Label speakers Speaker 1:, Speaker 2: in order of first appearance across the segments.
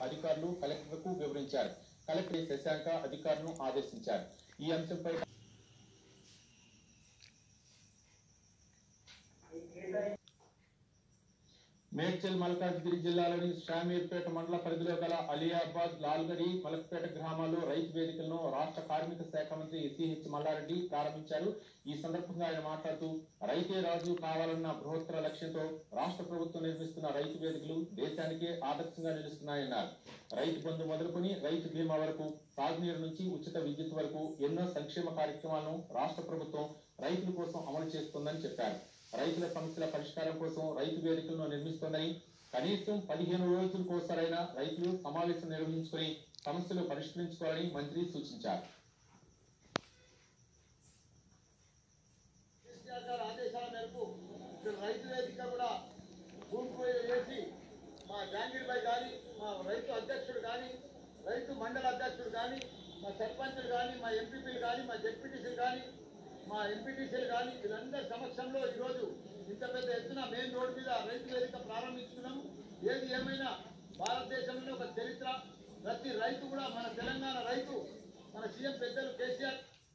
Speaker 1: అధికారులు కలెక్టర్కు వివరించారు కలెక్టర్ శశాంక అధికారులను ఆదేశించారు ఈ అంశంపై మేడ్చల్ మల్కాజ్గిరి జిల్లాలోని షామీర్పేట మండల పరిధిలో గల అలియాబాద్ లాల్గడి మలక్పేట గ్రామాల్లో రైతు వేదికలను రాష్ట్ర కార్మిక శాఖ మంత్రి సిహెచ్ మల్లారెడ్డి ప్రారంభించారు ఈ సందర్భంగా ఆయన మాట్లాడుతూ రైతే రాజు కావాలన్న బృహత్తర లక్ష్యంతో రాష్ట్ర ప్రభుత్వం నిర్మిస్తున్న రైతు వేదికలు దేశానికే ఆదర్శంగా నిలుస్తున్నాయన్నారు రైతు బంధు మొదలుకొని రైతు బీమా వరకు సాగునీరు నుంచి ఉచిత విద్యుత్ వరకు ఎన్నో సంక్షేమ కార్యక్రమాలను రాష్ట్ర ప్రభుత్వం రైతుల కోసం అమలు చేస్తోందని చెప్పారు రైతుల సమస్యల పరిష్కారం కోసం రైతు వేదికలను నిర్మిస్తోందని కనీసం పదిహేను రోజులకోసారైనా రైతులు సమావేశం నిర్వహించుకొని సమస్యలు పరిష్కరించుకోవాలని మంత్రి సూచించారు
Speaker 2: కేసీఆర్ గారి ఆదేశాల మేరకు ఇక్కడ రైతు వేదిక కూడా భూమి పూజ చేసి మా జహాంగీర్ భాయ్ కానీ మా రైతు అధ్యక్షుడు కానీ రైతు మండల అధ్యక్షుడు కానీ మా సర్పంచులు కానీ మా ఎంపీపీలు కానీ మా జెడ్పీటీసీలు కానీ మా ఎంపీటీసీలు కానీ వీళ్ళందరి సమక్షంలో ఈరోజు ఇంత పెద్ద ఎత్తున మెయిన్ రోడ్డు మీద రైతు వేదిక ప్రారంభించుకున్నాము ఏది ఏమైనా భారతదేశంలో ఒక చరిత్ర ప్రతి రైతు కూడా మన తెలంగాణ రైతు మన సీఎం పెద్దలు కేసీఆర్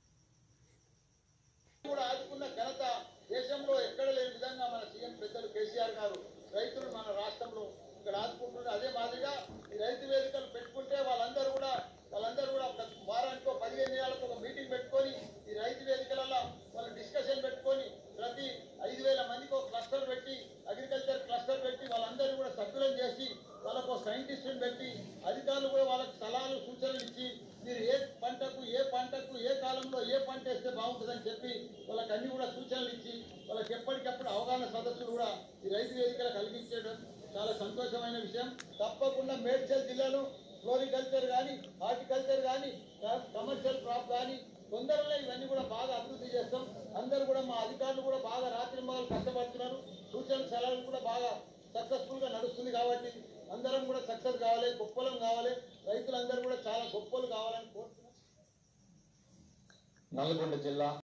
Speaker 2: కూడా ఆదుకున్న ఘనత దేశంలో ఎక్కడ లేని విధంగా మన సీఎం పెద్దలు కేసీఆర్ గారు రైతులు మన రాష్ట్రంలో ఇక్కడ ఆదుకుంటున్నారు అదే మాదిరిగా ఈ రైతు వేదికలు పెట్టుకుంటే వాళ్ళందరూ కూడా వాళ్ళందరూ కూడా ఒక వారానికో పదిహేను నెలలకు ఒక మీటింగ్ పెట్టుకొని ఈ రైతు వేదికలలో వాళ్ళు డిస్కషన్ పెట్టుకొని ప్రతి ఐదు వేల మందికి ఒక క్లస్టర్ పెట్టి అగ్రికల్చర్ క్లస్టర్ పెట్టి వాళ్ళందరూ కూడా సభ్యులను చేసి వాళ్ళకు ఒక సైంటిస్టుని పెట్టి అధికారులు కూడా వాళ్ళకి సలహాలు సూచనలు ఇచ్చి మీరు ఏ పంటకు ఏ పంటకు ఏ కాలంలో ఏ పంట వేస్తే బాగుంటుందని చెప్పి వాళ్ళకి అన్ని కూడా సూచనలు ఇచ్చి వాళ్ళకి ఎప్పటికప్పుడు అవగాహన సదస్సులు కూడా ఈ రైతు వేదికలు కలిగించడం చాలా సంతోషమైన విషయం తప్పకుండా మేడ్చల్ జిల్లాలో ఫ్లోరికల్చర్ కానీ హార్టికల్చర్ కానీ కమర్షియల్ క్రాప్ కానీ తొందరలో ఇవన్నీ కూడా బాగా అభివృద్ధి చేస్తాం అందరూ కూడా మా అధికారులు కూడా బాగా రాత్రి మగలు కష్టపడుతున్నారు సూచన సలహాలు కూడా బాగా సక్సెస్ఫుల్ గా నడుస్తుంది కాబట్టి అందరం కూడా సక్సెస్ కావాలి గొప్పలం కావాలి రైతులందరూ కూడా చాలా గొప్పలు కావాలని కోరుతున్నాం
Speaker 1: నల్గొండ జిల్లా